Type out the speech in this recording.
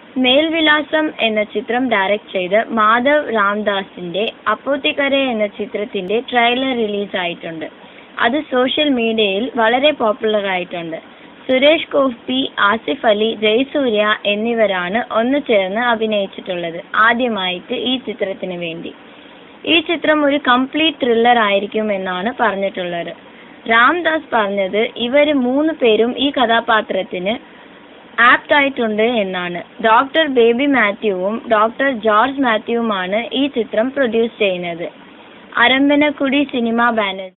മേൽവിലാസം എന്ന ചിത്രം ഡയറക്റ്റ് ചെയ്ത് മാധവ് രാംദാസിന്റെ അപ്പോത്തിക്കര എന്ന ചിത്രത്തിന്റെ ട്രെയിലർ റിലീസ് ആയിട്ടുണ്ട് അത് സോഷ്യൽ മീഡിയയിൽ വളരെ പോപ്പുലർ ആയിട്ടുണ്ട് സുരേഷ് ഗോപി ആസിഫ് അലി ജയസൂര്യ എന്നിവരാണ് ഒന്നു ചേർന്ന് അഭിനയിച്ചിട്ടുള്ളത് ആദ്യമായിട്ട് ഈ ചിത്രത്തിന് വേണ്ടി ഈ ചിത്രം ഒരു കംപ്ലീറ്റ് ത്രില്ലർ ആയിരിക്കും എന്നാണ് പറഞ്ഞിട്ടുള്ളത് രാംദാസ് പറഞ്ഞത് ഇവര് മൂന്ന് പേരും ഈ കഥാപാത്രത്തിന് ആപ്റ്റ് ആയിട്ടുണ്ട് എന്നാണ് ഡോക്ടർ ബേബി മാത്യുവും ഡോക്ടർ ജോർജ് മാത്യുവുമാണ് ഈ ചിത്രം പ്രൊഡ്യൂസ് ചെയ്യുന്നത് അരമ്പനക്കുടി സിനിമ ബാനർ